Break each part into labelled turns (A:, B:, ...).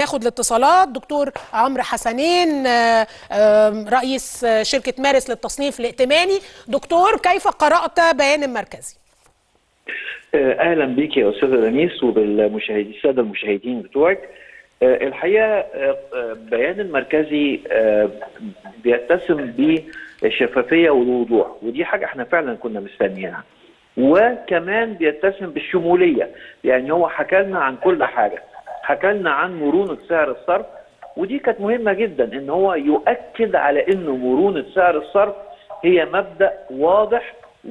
A: ناخد الاتصالات دكتور عمرو حسنين آه، آه، رئيس آه، شركة مارس للتصنيف الائتماني دكتور كيف قرأت بيان المركزي؟
B: اهلا بيك يا استاذه لميس وبالمشاهدين الساده المشاهدين بتوعك آه، الحقيقه آه، آه، بيان المركزي آه، بيتسم بالشفافيه والوضوح ودي حاجه احنا فعلا كنا مستنيينها وكمان بيتسم بالشموليه يعني هو حكى لنا عن كل حاجه حكى لنا عن مرونه سعر الصرف ودي كانت مهمه جدا ان هو يؤكد على انه مرونه سعر الصرف هي مبدا واضح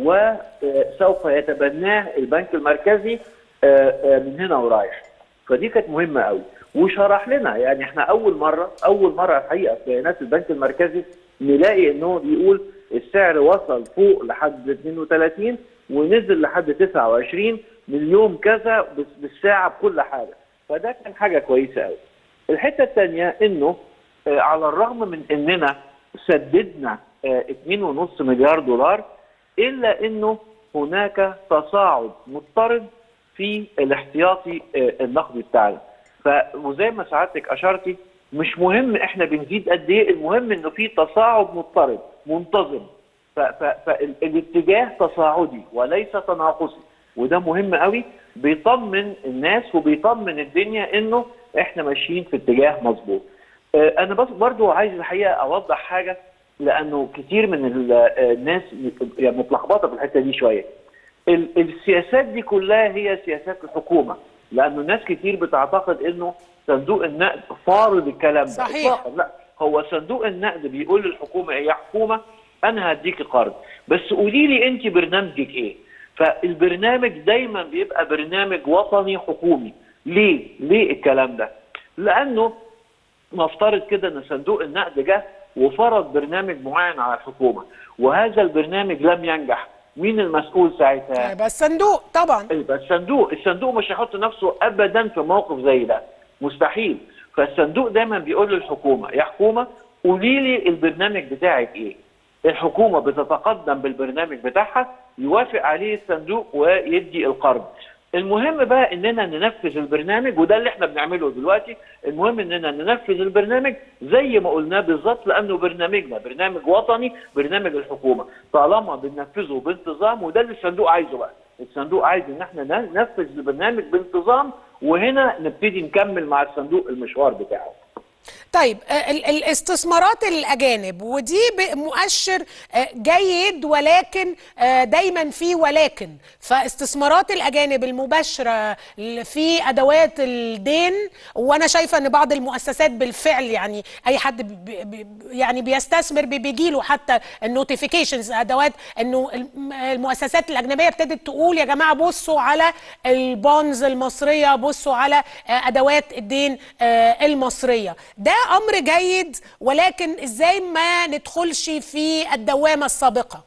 B: وسوف يتبناه البنك المركزي آه، آه، من هنا ورايح فدي كانت مهمه قوي وشرح لنا يعني احنا اول مره اول مره الحقيقه في بيانات البنك المركزي نلاقي ان هو بيقول السعر وصل فوق لحد 32 ونزل لحد 29 من يوم كذا بس- بالساعه بكل حاجه فده كان حاجه كويسه قوي الحته الثانيه انه آه، على الرغم من اننا سددنا آه، 2.5 مليار دولار الا انه هناك تصاعد مضطرد في الاحتياطي آه، النقدي بتاعنا ف وزي ما سعادتك اشرتي مش مهم احنا بنزيد قد ايه المهم انه في تصاعد مضطرد منتظم فالاتجاه تصاعدي وليس تناقصي وده مهم قوي بيطمن الناس وبيطمن الدنيا انه احنا ماشيين في اتجاه مظبوط آه، انا بس برضو عايز الحقيقه اوضح حاجه لانه كتير من ال- آه، الناس يعني متلخبطه في الحته دي شويه ال- السياسات دي كلها هي سياسات الحكومه لانه ناس كتير بتعتقد انه صندوق النقد فارض الكلام ده
A: صحيح.
B: إطلاقاً لا هو صندوق النقد بيقول للحكومه يا حكومه انا هديكي قرض بس قولي لي انت برنامجك ايه فالبرنامج دايما بيبقى برنامج وطني حكومي ليه ليه الكلام ده لانه نفترض كده ان صندوق النقد جه وفرض برنامج معين على الحكومه وهذا البرنامج لم ينجح مين المسؤول ساعتها
A: يبقى الصندوق طبعا
B: يبقى الصندوق الصندوق مش هيحط نفسه ابدا في موقف زي ده مستحيل فالصندوق دايما بيقول للحكومه يا حكومه قولي لي البرنامج بتاعك ايه الحكومه بتتقدم بالبرنامج بتاعها يوافق عليه الصندوق ويدي القرض المهم بقى اننا ننفذ البرنامج وده اللي احنا بنعمله دلوقتي المهم اننا ننفذ البرنامج زي ما قلناه بالظبط لانه برنامجنا برنامج وطني برنامج الحكومه طالما بننفذه بانتظام وده اللي الصندوق عايزه بقى الصندوق عايز ان احنا ننفذ البرنامج بانتظام وهنا نبتدي نكمل مع الصندوق المشوار بتاعه
A: طيب آه، ال- الاستثمارات الأجانب ودي ب- مؤشر آه، جيد ولكن آه، دايما في ولكن فاستثمارات الأجانب المباشرة ل- في أدوات الدين وأنا شايفة أن بعض المؤسسات بالفعل يعني أي حد بي بي يعني بيستثمر بي- بيجيله حتى النوتيفيكيشنز أدوات أنه الم- المؤسسات الأجنبية ابتدت تقول يا جماعة بصوا على البونز المصرية بصوا على آه، أدوات الدين آه، المصرية ده امر جيد ولكن ازاي ما ندخلش في الدوامه السابقه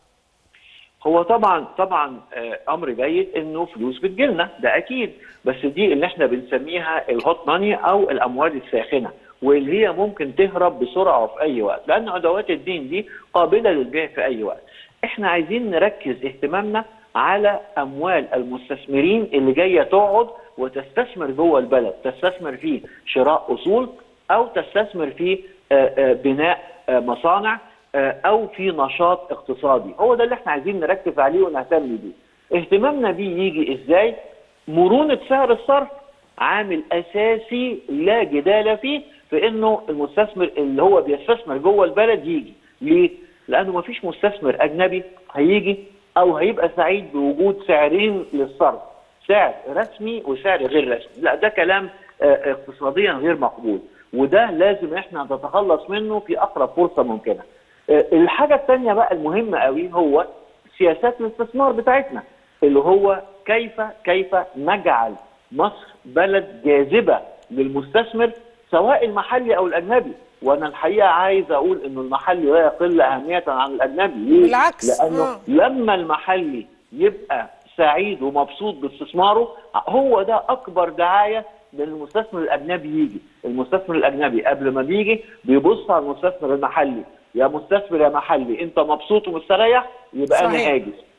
B: هو طبعا طبعا آه، امر جيد انه فلوس بتجيلنا ده اكيد بس دي اللي احنا بنسميها الهوت ماني او الاموال الساخنه واللي هي ممكن تهرب بسرعه وفي اي وقت لان ادوات الدين دي قابله للبيع في اي وقت احنا عايزين نركز اهتمامنا على اموال المستثمرين اللي جايه تقعد وتستثمر جوه البلد تستثمر في شراء اصول او تستثمر في آه، آه، بناء آه، مصانع آه، او في نشاط اقتصادي هو ده اللي احنا عايزين نركز عليه ونهتم بيه اهتمامنا بيه يجي ازاي مرونة سعر الصرف عامل اساسي لا جدال فيه في انه المستثمر اللي هو بيستثمر جوه البلد يجي ليه لانه مفيش مستثمر اجنبي هيجي او هيبقى سعيد بوجود سعرين للصرف سعر رسمي وسعر غير رسمي لا ده كلام آه، اقتصاديا غير مقبول وده لازم احنا نتخلص منه في اقرب فرصه ممكنه آه، الحاجه الثانيه بقى المهمه قوي هو سياسات الاستثمار بتاعتنا اللي هو كيف كيف نجعل مصر بلد جاذبه للمستثمر سواء المحلي او الاجنبي وانا الحقيقه عايز اقول انه المحلي لا يقل اهميه عن الاجنبي ليه؟
A: بالعكس،
B: لانه
A: آه.
B: لما المحلي يبقى سعيد ومبسوط باستثماره هو ده اكبر دعايه للمستثمر الاجنبي يجي المستثمر الاجنبي قبل ما بيجي بيبص على المستثمر المحلي يا مستثمر يا محلي انت مبسوط ومستريح يبقى انا
A: صحيح.
B: هاجس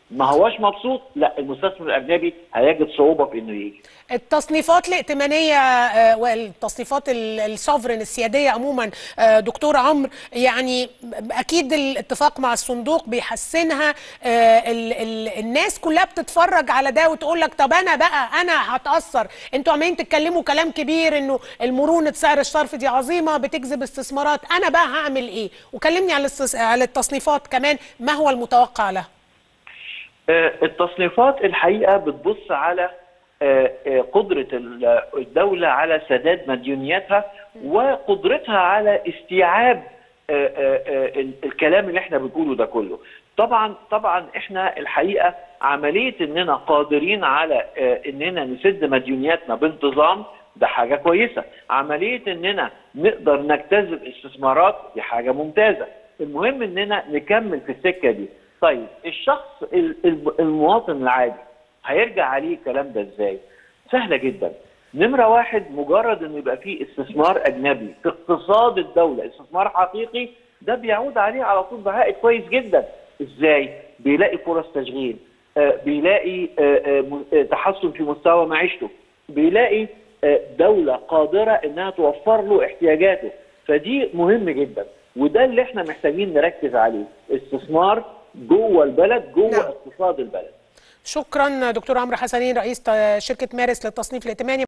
B: ما هواش مبسوط لا المستثمر الاجنبي هيجد صعوبه في انه يجي
A: التصنيفات الائتمانيه آه، والتصنيفات ال- السوفرن السياديه عموما آه، دكتور عمرو يعني اكيد الاتفاق مع الصندوق بيحسنها آه، ال- ال- الناس كلها بتتفرج على ده وتقول لك طب انا بقى انا هتاثر انتوا عمالين تتكلموا كلام كبير انه المرونه سعر الصرف دي عظيمه بتجذب استثمارات انا بقى هعمل ايه وكلمني على الاستس- على التصنيفات كمان ما هو المتوقع لها
B: آه، التصنيفات الحقيقه بتبص على آه، آه، قدره ال- الدوله على سداد مديونياتها وقدرتها على استيعاب آه، آه، آه، ال- الكلام اللي احنا بنقوله ده كله طبعا طبعا احنا الحقيقه عمليه اننا قادرين على آه، اننا نسد مديونياتنا بانتظام ده حاجه كويسه عمليه اننا نقدر نجتذب استثمارات دي حاجه ممتازه المهم اننا نكمل في السكه دي طيب الشخص ال- ال- المواطن العادي هيرجع عليه الكلام ده ازاي سهله جدا نمره واحد مجرد ان يبقى فيه استثمار اجنبي في اقتصاد الدوله استثمار حقيقي ده بيعود عليه على طول بعائد كويس جدا ازاي بيلاقي فرص تشغيل آه، بيلاقي آه، آه، م- آه، تحسن في مستوى معيشته بيلاقي آه، دولة قادرة انها توفر له احتياجاته فدي مهم جدا وده اللي احنا محتاجين نركز عليه استثمار جوه البلد جوه
A: نعم.
B: اقتصاد البلد
A: شكرا دكتور عمرو حسنين رئيس ت- شركه مارس للتصنيف الائتماني